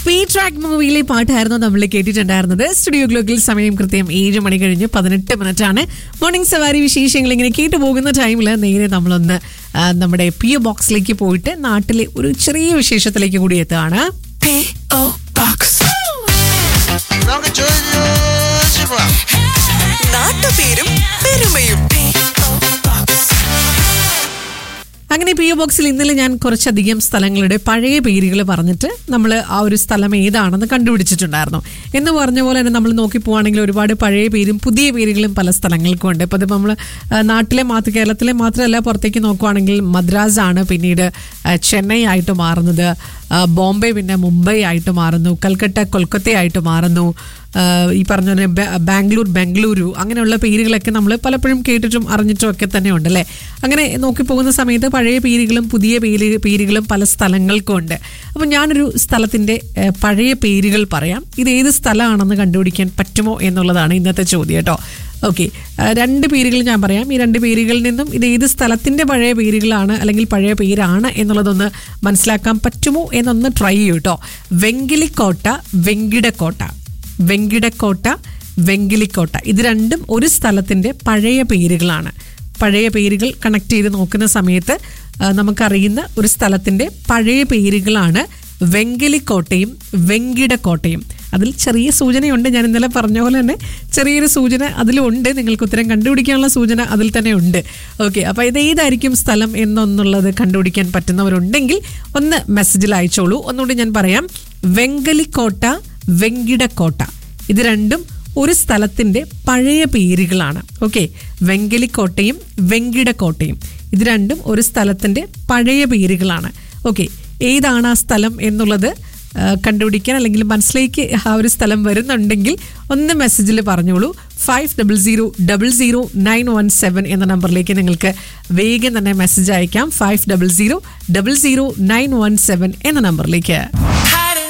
Speed track മൂവിയിലെ പാട്ടായിരുന്നു നമ്മൾ കേട്ടിട്ടുണ്ടായിരുന്നത് സ്റ്റുഡിയോ ഗ്ലോക്കിൽ സമയം കൃത്യം ഏഴ് മണി കഴിഞ്ഞ് പതിനെട്ട് മിനിറ്റ് ആണ് മോർണിംഗ് സവാരി വിശേഷങ്ങൾ ഇങ്ങനെ കേട്ടു പോകുന്ന ടൈമിൽ നേരെ നമ്മളൊന്ന് ആ, നമ്മുടെ പി ഒ ബോക്സിലേക്ക് പോയിട്ട് നാട്ടിലെ ഒരു ചെറിയ വിശേഷത്തിലേക്ക് കൂടി എത്തുകയാണ് P.O. Box. നമുക്ക് ചോദിച്ചു പോവാം നാട്ടുപേരും പെരുമയും P.O. Box. അങ്ങനെ പി ഒ ബോക്സിൽ ഇന്നലെ ഞാൻ കുറച്ചധികം സ്ഥലങ്ങളുടെ പഴയ പേരുകൾ പറഞ്ഞിട്ട് നമ്മൾ ആ ഒരു സ്ഥലം ഏതാണെന്ന് കണ്ടുപിടിച്ചിട്ടുണ്ടായിരുന്നു എന്ന് പറഞ്ഞ പോലെ തന്നെ നമ്മൾ നോക്കി പോവാണെങ്കിൽ ഒരുപാട് പഴയ പേരും പുതിയ പേരുകളും പല സ്ഥലങ്ങൾക്കും ഉണ്ട് ഇപ്പോൾ നമ്മൾ നാട്ടിലെ മാത്രം കേരളത്തിലെ മാത്രമല്ല പുറത്തേക്ക് നോക്കുവാണെങ്കിൽ മദ്രാസ് ആണ് പിന്നീട് ആ, ചെന്നൈ ആയിട്ട് മാറുന്നത് ആ, ബോംബെ പിന്നെ മുംബൈ ആയിട്ട് മാറുന്നു കൽക്കട്ട കൊൽക്കത്തയായിട്ട് മാറുന്നു ആ, ഈ പറഞ്ഞ പോലെ ബ- ബാംഗ്ലൂർ ബംഗളൂരു അങ്ങനെയുള്ള പേരുകളൊക്കെ നമ്മൾ പലപ്പോഴും കേട്ടിട്ടും അറിഞ്ഞിട്ടും ഒക്കെ തന്നെ ഉണ്ടല്ലേ അങ്ങനെ നോക്കി പോകുന്ന സമയത്ത് പഴയ പേരുകളും പുതിയ പേര് പേരുകളും പല സ്ഥലങ്ങൾക്കും ഉണ്ട് അപ്പം ഞാനൊരു സ്ഥലത്തിൻ്റെ ഏഹ്, പഴയ പേരുകൾ പറയാം ഇത് ഏത് സ്ഥലമാണെന്ന് കണ്ടുപിടിക്കാൻ പറ്റുമോ എന്നുള്ളതാണ് ഇന്നത്തെ ചോദ്യം കേട്ടോ ഓക്കെ രണ്ട് പേരുകൾ ഞാൻ പറയാം ഈ രണ്ട് പേരുകളിൽ നിന്നും ഇത് ഏത് സ്ഥലത്തിൻ്റെ പഴയ പേരുകളാണ് അല്ലെങ്കിൽ പഴയ പേരാണ് എന്നുള്ളതൊന്ന് മനസ്സിലാക്കാൻ പറ്റുമോ എന്നൊന്ന് ട്രൈ ചെയ്യൂ കേട്ടോ വെങ്കിലിക്കോട്ട വെങ്കിടക്കോട്ട വെങ്കിടക്കോട്ട വെങ്കിലിക്കോട്ട ഇത് രണ്ടും ഒരു സ്ഥലത്തിൻ്റെ പഴയ പേരുകളാണ് പഴയ പേരുകൾ കണക്ട് ചെയ്ത് നോക്കുന്ന സമയത്ത് ആ, നമുക്കറിയുന്ന ഒരു സ്ഥലത്തിൻ്റെ പഴയ പേരുകളാണ് വെങ്കിലിക്കോട്ടയും വെങ്കിടക്കോട്ടയും അതിൽ ചെറിയ സൂചനയുണ്ട് ഞാൻ ഇന്നലെ പറഞ്ഞ പോലെ തന്നെ ചെറിയൊരു സൂചന അതിലുണ്ട് നിങ്ങൾക്ക് ഉത്തരം കണ്ടുപിടിക്കാനുള്ള സൂചന അതിൽ തന്നെ ഉണ്ട് ഓക്കെ അപ്പോൾ ഇത് ഏതായിരിക്കും സ്ഥലം എന്നൊന്നുള്ളത് കണ്ടുപിടിക്കാൻ പറ്റുന്നവരുണ്ടെങ്കിൽ ഒന്ന് മെസ്സേജിൽ അയച്ചോളൂ ഒന്നുകൂടി ഞാൻ പറയാം വെങ്കലിക്കോട്ട വെങ്കിടക്കോട്ട ഇത് രണ്ടും ഒരു സ്ഥലത്തിന്റെ പഴയ പേരുകളാണ് ഓക്കെ വെങ്കലിക്കോട്ടയും വെങ്കിടക്കോട്ടയും ഇത് രണ്ടും ഒരു സ്ഥലത്തിന്റെ പഴയ പേരുകളാണ് ഓക്കെ ഏതാണ് ആ സ്ഥലം എന്നുള്ളത് ആ, കണ്ടുപിടിക്കാൻ അല്ലെങ്കിൽ മനസ്സിലേക്ക് ആ ഒരു സ്ഥലം വരുന്നുണ്ടെങ്കിൽ ഒന്ന് മെസ്സേജിൽ പറഞ്ഞോളൂ five double zero double zero nine one seven എന്ന നമ്പറിലേക്ക് നിങ്ങൾക്ക് വേഗം തന്നെ മെസ്സേജ് അയക്കാം five double zero double zero nine one seven എന്ന നമ്പറിലേക്ക്